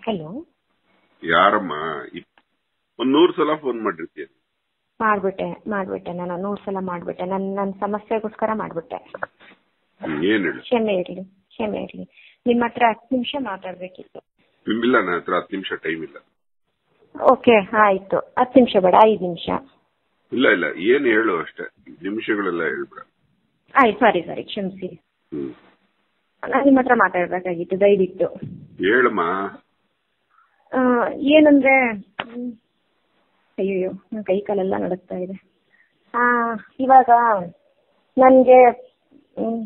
Hello ಯಾರಮ್ಮ ಇಪ್- ಒಂದ್ ನೂರ್ ಸಲ ಫೋನ್ ಮಾಡಿರ್ತೀಯ ಮಾಡ್ಬಿಟ್ಟೆ ಮಾಡ್ಬಿಟ್ಟೆ ನಾನು ನೂರು ಸಲ ಮಾಡ್ಬಿಟ್ಟೆ ನನ್ನ ನನ್ನ ಸಮಸ್ಯೆಗೋಸ್ಕರ ಮಾಡ್ಬಿಟ್ಟೆ ಹ್ಮ್, ಏನ್ ಹೇಳು ಕ್ಷಮೆ ಇರ್ಲಿ ಕ್ಷಮೆ ಇರ್ಲಿ ನಿಮ್ಮ ಹತ್ರ ಹತ್ತು ನಿಮಿಷ ಮಾತಾಡ್ಬೇಕಿತ್ತು ಇಲ್ಲ ನನ್ನ ಹತ್ರ ಹತ್ತು ನಿಮಿಷ ಟೈಮ್ ಇಲ್ಲ ಓಕೆ ಆಯ್ತು ಹತ್ತು ನಿಮಿಷ ಬೇಡ ಐದು ನಿಮಿಷ ಇಲ್ಲ ಇಲ್ಲ ಏನ್ ಹೇಳು ಅಷ್ಟೇ ನಿಮಿಷಗಳೆಲ್ಲ ಹೇಳ್ಬೇಡ ಆಯ್ತು ಸಾರಿ ಸಾರಿ ಕ್ಷಮಿಸಿ ಹ್ಮ್ ನಾನು ನಿಮ್ಮ ಹತ್ರ ಮಾತಾಡ್ಬೇಕಾಗಿತ್ತು ದಯವಿಟ್ಟು ಹೇಳಮ್ಮ ಆ, ಏನಂದ್ರೆ ಹ್ಮ್, ಅಯ್ಯಯ್ಯೋ ನನ್ನ ಕೈ ಕಾಲೆಲ್ಲ ನಡುಗ್ತಾ ಇದೆ ಆ ಇವಾಗ ನನ್ಗೆ ಹ್ಮ್,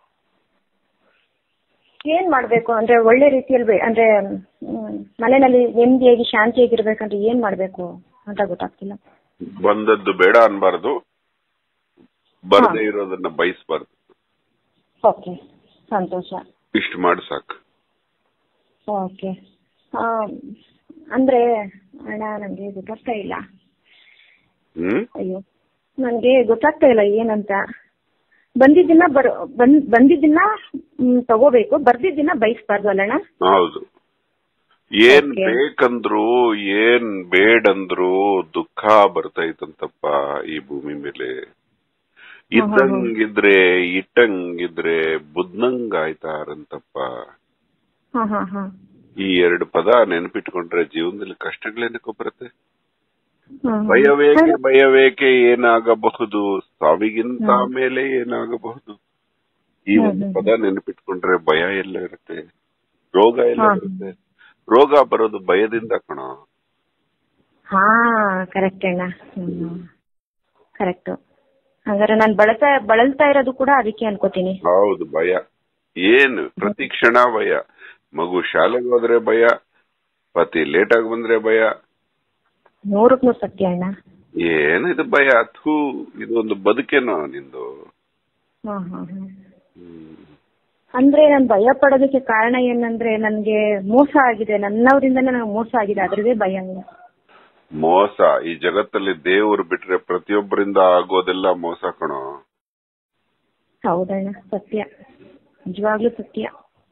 ಏನ್ ಮಾಡ್ಬೇಕು ಅಂದ್ರೆ ಒಳ್ಳೆ ರೀತಿಯಲ್ಲಿ ಬೆ- ಅಂದ್ರೆ ಹ್ಮ್, ಮನೆಯಲ್ಲಿ ನೆಮ್ಮದಿಯಾಗಿ ಶಾಂತಿಯಾಗಿರ್ಬೇಕಂದ್ರೆ ಏನ್ ಮಾಡ್ಬೇಕು ಅಂತ ಗೊತ್ತಾಗ್ತಿಲ್ಲ ಬಂದದ್ದು ಬೇಡ ಅನ್ಬಾರ್ದು ಬರ್ದೇ ಇರೋದನ್ನ ಬಯಸ್ಬಾರ್ದು ಓಕೆ ಸಂತೋಷ ಇಷ್ಟು ಮಾಡಿ ಸಾಕು ಓಕೆ ಅಂದ್ರೆ ಅಣ್ಣ ನಂಗೆ ಗೊತ್ತಾಗ್ತಾ ಇಲ್ಲ ಹ್ಮ್ ಅಯ್ಯೋ ನನ್ಗೆ ಗೊತ್ತಾಗ್ತಾ ಇಲ್ಲ ಏನಂತ ಬಂದಿದ್ದನ್ನ ಬರ್ ಬಂದ್ ಬಂದಿದ್ದನ್ನ ಮ್, ತಗೋಬೇಕು ಬರ್ದಿದ್ದನ್ನ ಬಯಸ್ಬಾರ್ದು ಅಲ್ಲಣ್ಣ ಹೌದು ಏನ್ Okay. ಬೇಕಂದ್ರು ಏನ್ ಬೇಡಂದ್ರು ದುಃಖ ಬರ್ತೈತಂತಪ್ಪ ಈ ಭೂಮಿ ಮೇಲೆ ಇದ್ದಂಗಿದ್ರೆ ಇಟ್ಟಂಗಿದ್ರೆ ಬುದ್ನಂಗ್ ಆಯ್ತಾರಂತಪ್ಪ ಹಾ ಹಾ ಹಾ ಈ ಎರಡು ಪದ ನೆನಪಿಟ್ಕೊಂಡ್ರೆ ಜೀವನದಲ್ಲಿ ಕಷ್ಟಗಳೇನಕ್ಕೂ ಬರುತ್ತೆ ಹಾ, ಹಾ. ಭಯವೇಕೆ ಭಯವೇಕೆ ಏನಾಗಬಹುದು ಸಾವಿಗಿಂತ ಮೇಲೆ ಏನಾಗಬಹುದು ಈ ಒಂದು ಹ್ಮ್, ಹ್ಮ್. ಪದ ನೆನಪಿಟ್ಕೊಂಡ್ರೆ ಭಯ ಎಲ್ಲ ಇರುತ್ತೆ ರೋಗ ಎಲ್ಲ ಹಾ. ಇರುತ್ತೆ ರೋಗ ಬರೋದು ಭಯದಿಂದ ಕಣೋ ಹಾ ಕರೆಕ್ಟ್ ಅಣ್ಣ ಹ್ಮ್ ಕರೆಕ್ಟ್ ಹಂಗಾರೆ ನಾನು ಬಳತಾ ಬಳಲ್ತಾ ಇರೋದು ಕೂಡ ಅದಕ್ಕೆ ಅನ್ಕೋತೀನಿ ಹೌದು ಭಯ ಏನು ಪ್ರತಿ ಕ್ಷಣ ಭಯ ಮಗು ಶಾಲೆಗೆ ಹೋದ್ರೆ ಭಯ ಪತಿ ಲೇಟ್ ಆಗಿ ಬಂದ್ರೆ ಭಯ ನೂರಕ್ ನೂರು ಸತ್ಯ ಅಣ್ಣ ಏನಿದು ಭಯ ಥೂ ಇದು ಒಂದು ಬದುಕೇನೋ ನಿಂದು ಹಾ ಹಾ ಹಾ ಹ್ಮ್. ಅಂದ್ರೆ ನಾನು ಭಯ ಪಡೋದಕ್ಕೆ ಕಾರಣ ಏನಂದ್ರೆ ನನ್ಗೆ ಮೋಸ ಆಗಿದೆ ನನ್ನವರಿಂದನೇ ನನಗೆ ಮೋಸ ಆಗಿದೆ ಅದ್ರದೇ ಭಯ ಅಣ್ಣ. ಮೋಸ ಈ ಜಗತ್ತಲ್ಲಿ ದೇವರು ಬಿಟ್ರೆ ಪ್ರತಿಯೊಬ್ಬರಿಂದ ಆಗೋದೆಲ್ಲ ಮೋಸ ಕಣೋ ಹೌದಣ್ಣ ಸತ್ಯ ನಿಜವಾಗ್ಲೂ ಸತ್ಯ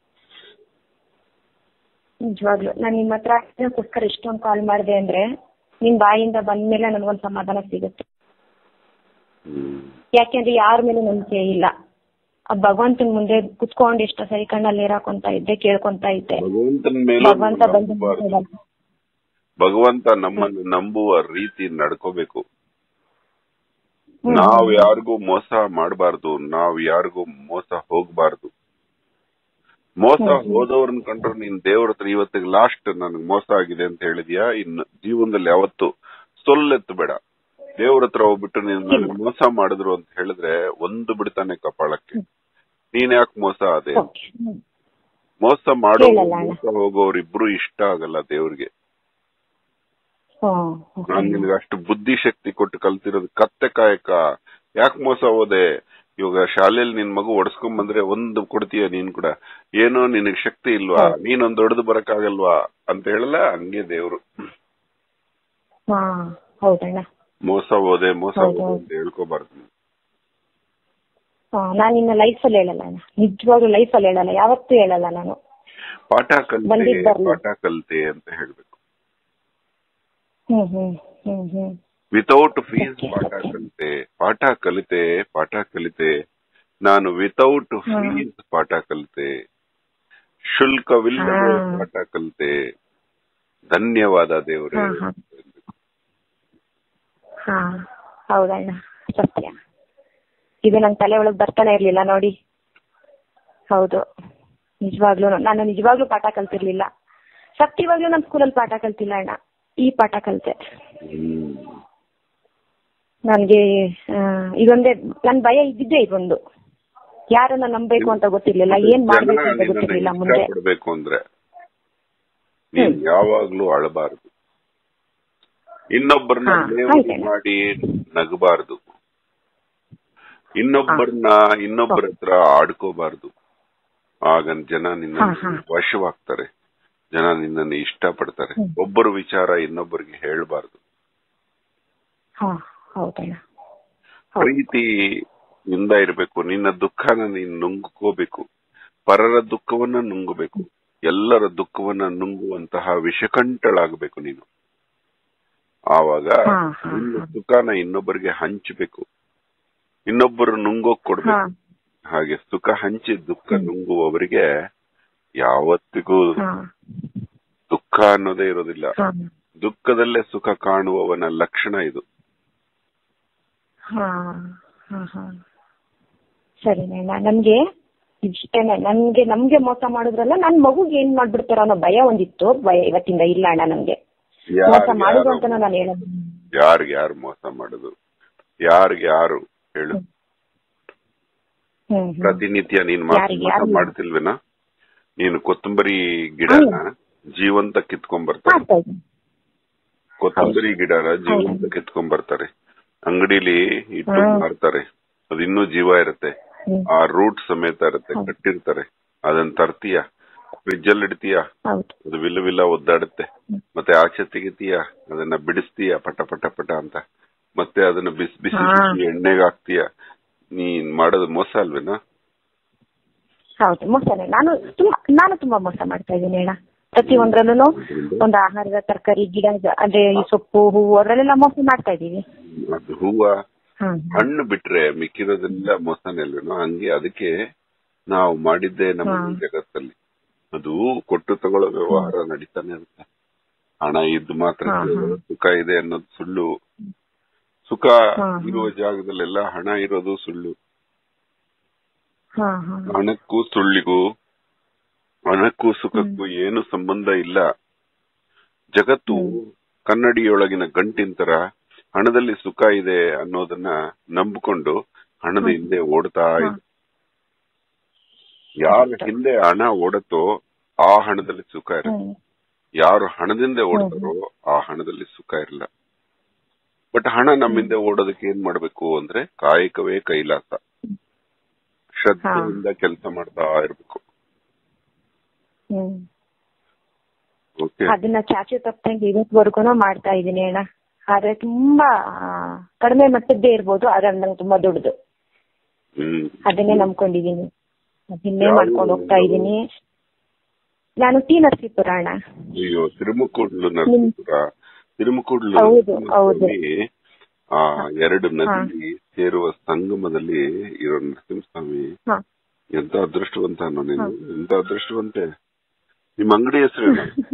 ನಿಜವಾಗ್ಲು ನಾನು ನಿಮ್ಮ ಹತ್ರ ಇದಕ್ಕೋಸ್ಕರ ಇಷ್ಟೊಂದು ಕಾಲ್ ಮಾಡಿದೆ ಅಂದ್ರೆ ನಿಮ್ ಬಾಯಿಂದ ಬಂದ್ಮೇಲೆ ನನಗೊಂದು ಸಮಾಧಾನ ಸಿಗುತ್ತೆ ಹ್ಮ್. ಯಾಕೆಂದ್ರೆ ಯಾರ ಮೇಲೂ ನಂಬಿಕೆ ಇಲ್ಲ ಆ ಭಗವಂತನ ಮುಂದೆ ಕುತ್ಕೊಂಡು ಎಷ್ಟೋ ಸರಿ ಕಣ್ಣಲ್ಲಿ ನೀರ್ ಹಾಕೊಂತ ಇದ್ದೆ ಕೇಳ್ಕೊಂತ ಇದ್ದೆ ಭಗವಂತನ ಮೇಲೆ ಭಗವಂತ ಬಂದು ನಂಬಬಾರ್ದು. ಭಗವಂತ ನಮ್ಮನ್ನು ನಂಬುವ ರೀತಿ ನಡ್ಕೋಬೇಕು ಹ್ಮ್. ನಾವ್ ಯಾರಿಗೂ ಮೋಸ ಮಾಡಬಾರ್ದು ನಾವ್ ಯಾರಿಗೂ ಮೋಸ ಹೋಗ್ಬಾರ್ದು ಮೋಸ ಹೋದವ್ರನ್ನ ಕಂಡ್ರೆ ನೀನ್ ದೇವ್ರ ಹತ್ರ ಇವತ್ತಿಗೆ ಲಾಸ್ಟ್ ನನಗ್ ಮೋಸ ಆಗಿದೆ ಅಂತ ಹೇಳಿದ್ಯಾ ಇನ್ನು ಜೀವನದಲ್ಲಿ ಯಾವತ್ತು ಸೊಲ್ಲೆತ್ತು ಬೇಡ ದೇವ್ರ ಹತ್ರ ಹೋಗ್ಬಿಟ್ಟು ನೀನ್ ನನಗ್ ಮೋಸ ಮಾಡಿದ್ರು ಅಂತ ಹೇಳಿದ್ರೆ ಒಂದು ಬಿಡ್ತಾನೆ ಕಪಾಳಕ್ಕೆ ನೀನ್ ಯಾಕೆ ಮೋಸ ಆದೆ ಓಕೆ. ಹ್ಮ್. ಮೋಸ ಮಾಡೋ ಹೇಳಲ್ಲ ಅಣ್ಣ. ಮೋಸ ಹೋಗೋರಿಬ್ರು ಇಷ್ಟ ಆಗಲ್ಲ ದೇವ್ರಿಗೆ ಹ್ಮ್. ಹ್ಮ್. ನಾನ್ ನಿನ್ಗೆ ಅಷ್ಟು ಬುದ್ಧಿ ಶಕ್ತಿ ಕೊಟ್ಟು ಕಲ್ತಿರೋದು ಕತ್ತೆ ಕಾಯಕ ಯಾಕೆ ಮೋಸ ಹೋದೆ ಇವಾಗ ಶಾಲೆಯಲ್ಲಿ ನಿನ್ ಮಗು ಒಡ್ಸ್ಕೊಂಡ್ ಬಂದ್ರೆ ಒಂದು ಕೊಡ್ತೀಯ ನೀನ್ ಕೂಡ ಏನೋ ನಿನಗ್ ಶಕ್ತಿ ಇಲ್ವಾ ನೀನೊಂದ್ ದೊಡ್ಡದು ಬರಕ್ಕಾಗಲ್ವಾ ಅಂತ ಹೇಳಲ್ಲ ಹಂಗೆ ದೇವ್ರು ಹಾ ಹೌದಣ್ಣ ಮೋಸ ಹೋದೆ ಮೋಸ ಹೌದು. ಹೋದೆ ಅಂತ ಹೇಳ್ಕೋಬಾರ್ದು ನೀನು. ಹಾ ನಾನು ಇನ್ನ ಲೈಫಲ್ಲಿ ಹೇಳಲ್ಲ ಅಣ್ಣ ನಿಜವಾಗ್ಲೂ ಲೈಫಲ್ಲಿ ಹೇಳಲ್ಲ ಯಾವತ್ತೂ ಹೇಳಲ್ಲ ನಾನು ಪಾಠ ಕಲ್ತೆ ಬಂದಿದ್ ಬರ್ಲಿ. ಪಾಠ ಕಲ್ತೆ ಅಂತ ಹೇಳ್ಬೇಕು ಹ್ಮ್ ಹ್ಮ್ ಹ್ಮ್ ಹ್ಮ್ ವಿತೌಟ್ ಫೀಸ್ Okay, ಪಾಠ okay. ಕಲಿತೆ ಪಾಠ ಕಲಿತೆ ಪಾಠ ಕಲಿತೆ ನಾನು ವಿತೌಟ್ ಹಾ. ಫೀಸ್ ಪಾಠ ಕಲಿತೆ ಶುಲ್ಕವಿಲ್ಲದೆ ಹಾ. ಪಾಠ ಕಲಿತೆ ಧನ್ಯವಾದ ದೇವರೇ ಹಾ, ಹಾ. ಹಾ ಹೌದಣ್ಣ ಸತ್ಯ ಇದು ನನ್ ತಲೆ ಒಳಗ್ ಬರ್ತಾನೆ ಇರ್ಲಿಲ್ಲ ನೋಡಿ ಹೌದು ನಿಜವಾಗ್ಲೂ ನಾನು ನಿಜವಾಗ್ಲೂ ಪಾಠ ಕಲ್ತಿರ್ಲಿಲ್ಲ ಸತ್ಯವಾಗ್ಲೂ ನಮ್ ಸ್ಕೂಲಲ್ಲಿ ಪಾಠ ಕಲ್ತಿಲ್ಲ ಅಣ್ಣ ಈ ಪಾಠ ಕಲ್ತೆ ಹ್ಮ್. ನನ್ಗೆ ಆ, ಇದೊಂದೇ ನನ್ ಭಯ ಇದ್ದಿದ್ದೇ ಇದೊಂದು ಯಾರನ್ನ ನಂಬೇಕು ಅಂತ ಗೊತ್ತಿರ್ಲಿಲ್ಲ ಏನ್ ಮಾಡ್ಬೇಕು ಅಂತ ಜನ ಗೊತ್ತಿರ್ಲಿಲ್ಲ ನಿನ್ನನ್ನ ಮುಂದೆ ಇಷ್ಟಪಡ್ಬೇಕು ಅಂದ್ರೆ ನೀನ್ ಯಾವಾಗ್ಲೂ ಅಳಬಾರದು ಇನ್ನೊಬ್ಬರನ್ನ ಹಾ, ನೇವಡಿ ಆಯ್ತಣ್ಣ. ಮಾಡಿ ನಗಬಾರ್ದು ಇನ್ನೊಬ್ಬರನ್ನ ಇನ್ನೊಬ್ಬರ ಹತ್ರ ಆಡ್ಕೋಬಾರ್ದು ಆಗ ಜನ ನಿನ್ನ ಹಾ, ಹಾ. ವಶವಾಗ್ತಾರೆ ಜನ ನಿನ್ನನ್ನು ಇಷ್ಟಪಡ್ತಾರೆ ಹ್ಮ್. ಒಬ್ಬರ ವಿಚಾರ ಇನ್ನೊಬ್ಬರಿಗೆ ಹೇಳ್ಬಾರ್ದು ಹಾ ಹೌದಣ್ಣ ಹೌದು ಪ್ರೀತಿಯಿಂದ ಇರಬೇಕು ನಿನ್ನ ದುಃಖನ ನೀನ್ ನುಂಗ್ಕೋಬೇಕು ಪರರ ದುಃಖವನ್ನ ನುಂಗಬೇಕು ಎಲ್ಲರ ದುಃಖವನ್ನ ನುಂಗುವಂತಹ ವಿಷಕಂಠಳಾಗಬೇಕು ನೀನು ಆವಾಗ ಹಾ, ಹಾ, ನಿನ್ನ ಹಾ. ಸುಖನ ಇನ್ನೊಬ್ಬರಿಗೆ ಹಂಚಬೇಕು ಇನ್ನೊಬ್ಬರು ನುಂಗೋಕ್ ಹಾ ಕೊಡ್ಬೇಕು ಹಾಗೆ ಸುಖ ಹಂಚಿ ದುಃಖ ಹ್ಮ್. ನುಂಗುವವರಿಗೆ ಯಾವತ್ತಿಗೂ ಹಾ ದುಃಖ ಅನ್ನೋದೇ ಇರೋದಿಲ್ಲ ಹಾ ದುಃಖದಲ್ಲೇ ಸುಖ ಕಾಣುವವನ ಲಕ್ಷಣ ಇದು ಹಾ ಹಾ ಹಾ ಸರಿ ಅಣ್ಣ ನನ್ಗೆ ಇಷ್ಟೇನೆ ನನ್ಗೆ ನಮ್ಗೆ ಮೋಸ ಮಾಡಿದ್ರಲ್ಲ ನನ್ ಮಗುಗೆ ಏನ್ ಮಾಡ್ಬಿಡ್ತಾರೋ ಅನ್ನೋ ಭಯ ಒಂದಿತ್ತು ಭಯ ಇವತ್ತಿಂದ ಇಲ್ಲ ಅಣ್ಣ ನನ್ಗೆ ಮೋಸ ಯಾರ್ ಮಾಡುದು ಯಾರು- ಅಂತ ನಾನು ಹೇಳೋದು ಯಾರ್ಗ್ ಯಾರು ಮೋಸ ಮಾಡುದು ಯಾರ್ಗ್ ಯಾರು ಹೇಳು ಹ್ಮ್ ಹ್ಮ್. ಪ್ರತಿನಿತ್ಯ ನೀನ್ ಮಾತ್ರ ಯಾರಿಗೆ ಮೋಸ ಯಾರು? ಮಾಡ್ತಿಲ್ವೇನಾ ನೀನು ಕೊತ್ತಂಬರಿ ಗಿಡನ ಜೀವಂತ ಕಿತ್ಕೊಂಡ್ ಬರ್ತಾರೆ ಮಾಡ್ತಾ ಇದ್ದೀನಿ ಕೊತ್ತಂಬರಿ ಗಿಡನ ಜೀವಂತ ಕಿತ್ಕೊಂಡ್ ಬರ್ತಾರೆ ಅಂಗಡಿಲಿ ಇಟ್ಟು ಹ್ಮ್. ಮಾರ್ತಾರೆ ಅದು ಇನ್ನೂ ಜೀವ ಇರುತ್ತೆ ಹ್ಮ್. ಆ ರೂಟ್ ಸಮೇತ ಇರುತ್ತೆ ಹೌದು. ಕಟ್ಟಿರ್ತಾರೆ ಅದನ್ನ ತರ್ತೀಯ ಫ್ರಿಜ್ ಅಲ್ಲಿ ಇಡ್ತೀಯ ಹೌದು ಅದು ವಿಲ್ಲ ವಿಲ್ಲ ಒದ್ದಾಡುತ್ತೆ ಹ್ಮ್. ಮತ್ತೆ ಆಚೆ ತೆಗಿತೀಯ ಅದನ್ನ ಬಿಡಿಸ್ತೀಯ ಪಟ ಪಟ ಪಟ ಅಂತ ಮತ್ತೆ ಅದನ್ನ ಬಿಸಿ ಬಿಸಿ ಹಾ. ಬಿಸಿ ಎಣ್ಣೆಗೆ ಹಾಕ್ತೀಯ ನೀನ್ ಮಾಡೋದು ಮೋಸ ಅಲ್ವೇನಾ ಹೌದು ಮೋಸನೇ ನಾನು ತುಂಬಾ ನಾನು ತುಂಬಾ ಮೋಸ ಮಾಡ್ತಾ ಇದ್ದೀನಿ ಅಣ್ಣ ಪ್ರತಿ ಒಂದ್ರಲ್ಲೂ ಒಂದು ಆಹಾರದ ತರಕಾರಿ ಗಿಡ ಅಂದ್ರೆ ಈ ಸೊಪ್ಪು ಹೂವು ಅದ್ರಲ್ಲೆಲ್ಲ ಮೋಸ ಮಾಡ್ತಾ ಇದೀವಿ ಅದು ಹೂವ ಹಾ ಹಣ್ಣು ಬಿಟ್ರೆ ಮಿಕ್ಕಿರೋದೆಲ್ಲ ಮೋಸನೇ ಅಲ್ವೇನೋ ಹಂಗೆ ಅದಕ್ಕೆ ನಾವು ಮಾಡಿದ್ದೇ ನಮ್ಮ ಹಾ. ಈ ಜಗತ್ತಲ್ಲಿ ಅದು ಕೊಟ್ಟು ತಗೊಳ್ಳೋ ವ್ಯವಹಾರ ನಡೀತಾನೆ ಇರುತ್ತೆ ಹಣ ಇದ್ದು ಮಾತ್ರ ಹಾ, ಹಾ. ಸುಖ ಇದೆ ಅನ್ನೋದು ಸುಳ್ಳು ಸುಖ ಹಾ, ಹಾ. ಇರುವ ಜಾಗದಲ್ಲೆಲ್ಲ ಹಣ ಇರೋದು ಸುಳ್ಳು ಹಾ ಹಾ ಹಣಕ್ಕೂ ಸುಳ್ಳಿಗೂ ಹಣಕ್ಕೂ ಸುಖಕ್ಕೂ ಏನು ಸಂಬಂಧ ಇಲ್ಲ ಜಗತ್ತು ಹ್ಮ್. ಕನ್ನಡಿಯೊಳಗಿನ ಗಂಟಿನ ತರ ಹಣದಲ್ಲಿ ಸುಖ ಇದೆ ಅನ್ನೋದನ್ನ ನಂಬಿಕೊಂಡು ಹಣದ ಹ್ಮ್. ಹಿಂದೆ ಓಡ್ತಾ ಹಾ. ಇದೆ ಯಾರ ಹಿಂದೆ ಹಣ ಓಡತ್ತೋ ಆ ಹಣದಲ್ಲಿ ಸುಖ ಇರುತ್ತೆ ಹ್ಮ್ ಯಾರು ಹಣದಿಂದ ಓಡ್ತಾರೋ ಆ ಹಣದಲ್ಲಿ ಸುಖ ಇರಲ್ಲ ಬಟ್ ಹಣ ನಮ್ಮಿಂದ ಓಡೋದಕ್ಕೆ ಏನ್ ಮಾಡ್ಬೇಕು ಅಂದ್ರೆ ಕಾಯಕವೇ ಕೈಲಾಸ ಶ್ರದ್ಧೆಯಿಂದ ಕೆಲಸ ಮಾಡ್ತಾ ಇರ್ಬೇಕು ಹ್ಮ್ ಓಕೆ ಅದನ್ನ ಚಾಚು ತಪ್ಪಂಗೆ ಇವತ್ವರೆಗೂ ಮಾಡ್ತಾ ಇದೀನಿ ಅಣ್ಣ ಆದ್ರೆ ತುಂಬಾ ಆ, ಕಡಿಮೆ ಮಟ್ಟದ್ದೇ ಇರ್ಬೋದು ಆದ್ರೆ ನಂಗೆ ತುಂಬಾ ದೊಡ್ಡದು ಹ್ಮ್ ಅದನ್ನೇ ನಂಬ್ಕೊಂಡಿದೀನಿ ಅದನ್ನೇ ಯಾವ ಮಾಡ್ಕೊಂಡು ಹೋಗ್ತಾ ಇದೀನಿ ನಾನು ಟಿ ನರಸೀಪುರ ಅಣ್ಣ ಅಯ್ಯೋ ತಿರುಮಕೂಡ್ಲು ನರಸೀಪುರ ತಿರುಮಕೂಡ್ಲು ಹೌದು, ಹೌದು. ನರಸಿಂಹಸ್ವಾಮಿ ಆ ಎರಡು ನದಿ ಸೇರುವ ಸಂಗಮದಲ್ಲಿ ಇರೋ ನರಸಿಂಹಸ್ವಾಮಿ ಹಾ ಎಂತ ಅದೃಷ್ಟವಂತ ಅನ್ನೋ ನೀನು ಎಂತ ಅದೃಷ್ಟವಂತೆ ನಿಮ್ ಅಂಗಡಿ ಹೆಸರು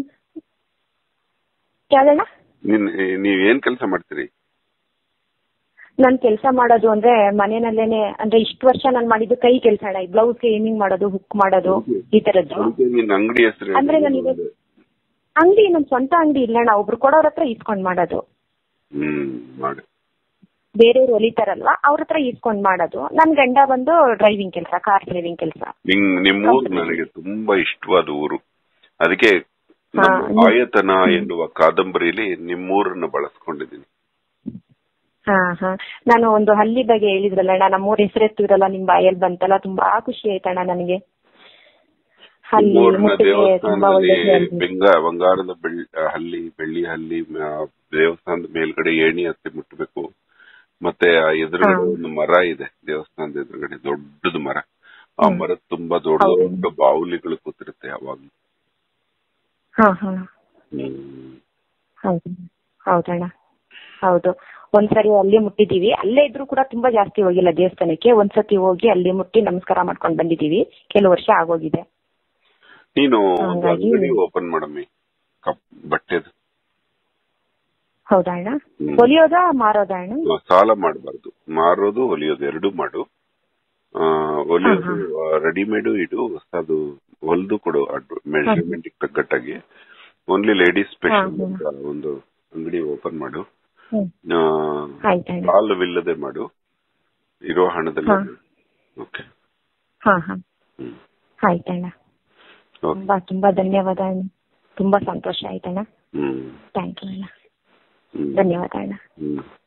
ಯಾವ್ದಣ್ಣ ನಿನ್ ನೀವ್ ಏನ್ ಕೆಲಸ ಮಾಡ್ತೀರಿ ನಾನ್ ಕೆಲಸ ಮಾಡೋದು ಅಂದ್ರೆ ಮನೆಯಲ್ಲೇನೆ ಅಂದ್ರೆ ಇಷ್ಟು ವರ್ಷ ನಾನ್ ಮಾಡಿದ್ದು ಕೈ ಕೆಲಸ ಅಣ್ಣ ಈ ಬ್ಲೌಸ್ಗೆ ಏಮಿಂಗ್ ಮಾಡೋದು ಹುಕ್ ಮಾಡೋದು ಈ ತರದ್ದು ಅದಕ್ಕೆ ನಿನ್ ಅಂಗಡಿ ಹೆಸರು ಅಂದ್ರೆ ನನಗೆ ಅಂಗಡಿ ನಮ್ ಸ್ವಂತ ಅಂಗಡಿ ಇಲ್ಲ ಅಣ್ಣ ಒಬ್ರು ಕೊಡೋರ್ ಹತ್ರ ಇಸ್ಕೊಂಡ್ ಮಾಡೋದು ಹ್ಮ್ ಮಾಡಿ ಬೇರೆಯವ್ರು ಹೊಲಿತಾರಲ್ವಾ ಅವ್ರ ಹತ್ರ ಇಸ್ಕೊಂಡ್ ಮಾಡೋದು ನನ್ ಗಂಡ ಬಂದು ಡ್ರೈವಿಂಗ್ ಕೆಲಸ ಕಾರ್ ಡ್ರೈವಿಂಗ್ ಕೆಲಸ ನಿಮ್ ನಿಮ್ ಊರು ನನಗೆ ತುಂಬಾ ಇಷ್ಟವಾದ ಊರು ಅದಕ್ಕೆ ನಮ್ಮ ಹಾ. ಆಯತನ ಎನ್ನುವ ಕಾದಂಬರಿಯಲ್ಲಿ ನಿಮ್ಮೂರನ್ನ ಬಳಸ್ಕೊಂಡಿದ್ದೀನಿ ಹಾ ಹಾ ನಾನು ಒಂದು ಹಳ್ಳಿ ಬಗ್ಗೆ ಹೇಳಿದ್ರಲ್ಲ ಅಣ್ಣ ನಮ್ಮೂರ್ ಹೆಸರೆತ್ತಿದ್ರಲ್ಲ ನಿಮ್ ಬಾಯಲ್ಲಿ ಬಂತಲ್ಲ ತುಂಬಾ ಖುಷಿ ಆಯ್ತಣ್ಣ ನನಗೆ ಹಲ್ಲಿ ನಿಮ್ಮೂರಿನ ಮುಟ್ಟಿಗೆ ತುಂಬಾ ದೇವಸ್ಥಾನದಲ್ಲಿ ಒಳ್ಳೆ ಹೇಳ್ತೀನಿ. ಬೆಂಗ ಬಂಗಾರದ ಬೆಳ್ಳಿ ಹಲ್ಲಿ ಬೆಳ್ಳಿ ಹಲ್ಲಿ ಮ- ದೇವಸ್ಥಾನದ ಮೇಲ್ಗಡೆ ಏಣಿ ಹತ್ತಿ ಮುಟ್ಟಬೇಕು ಮತ್ತೆ ಆ ಎದುರುಗಡೆ ಹಾ. ಒಂದು ಮರ ಇದೆ ದೇವಸ್ಥಾನದ ಎದುರುಗಡೆ ದೊಡ್ಡದು ಮರ ಆ ಹ್ಮ್. ಮರದ ತುಂಬಾ ದೊಡ್ಡ ಹೌದು. ದೊಡ್ಡ ಬಾವುಲಿಗಳು ಕೂತಿರುತ್ತೆ ಯಾವಾಗ ಹಾ ಹಾ ಹ್ಮ್ ಹೌದು ಹೌದಣ್ಣ ಹೌದು ಒಂದ್ಸರಿ ಅಲ್ಲಿ ಮುಟ್ಟಿದೀವಿ ಅಲ್ಲೇ ಇದ್ರು ಕೂಡ ತುಂಬಾ ಜಾಸ್ತಿ ಹೋಗಿಲ್ಲ ದೇವಸ್ಥಾನಕ್ಕೆ ಒಂದ್ಸತಿ ಹೋಗಿ ಅಲ್ಲಿ ಮುಟ್ಟಿ ನಮಸ್ಕಾರ ಮಾಡ್ಕೊಂಡ್ ಬಂದಿದೀವಿ ಕೆಲವು ವರ್ಷ ಆಗೋಗಿದೆ ನೀನು ಒಂದು ಹಂಗಾಗಿ- ಅಂಗಡಿ ಓಪನ್ ಮಾಡಮ್ಮಿ ಕಪ್ ಬಟ್ಟೆದು ಹೌದಾ ಅಣ್ಣ ಹ್ಮ್. ಹೊಲಿಯೋದಾ ಮಾರೋದಾ ಅಣ್ಣ ಸಾಲ ಮಾಡಬಾರ್ದು ಮಾರೋದು ಹೊಲಿಯೋದು ಎರಡು ಮಾಡು ಆ, ಹೊಲಿಯೋದು ರೆಡಿಮೇಡು ಇಡು ಅದು ಹೊಲ್ದು ಕೊಡು ಮೆಜರ್ಮೆಂಟ್ ತగ్గಟ್ಟಾಗಿ ಓನ್ಲಿ ಲೇಡೀಸ್ ಸ್ಪೆಷಲ್ ಹಾ, ಅಂತ ಒಂದು ಅಂಗಡಿ ಓಪನ್ ಮಾಡು ಹ್ಮ್ ಆ, ಆಯ್ತಣ್ಣ ಸಾಲವಿಲ್ಲದೆ ಮಾಡು ಇರೋ ಹಣದಲ್ಲಿ ಹಾ. ಓಕೆ ಹಾ ಹಾ ಹ್ಮ್ ಆಯ್ತಣ್ಣ ಓಕೆ ತುಂಬಾ ತುಂಬಾ ಧನ್ಯವಾದ ಅಣ್ಣ ತುಂಬಾ ಸಂತೋಷ ಆಯ್ತಣ್ಣ ಹ್ಮ್ ಥ್ಯಾಂಕ್ ಯು ಅಣ್ಣ ಹ್ಮ್ ಧನ್ಯವಾದ ಅಣ್ಣ ಹ್ಮ್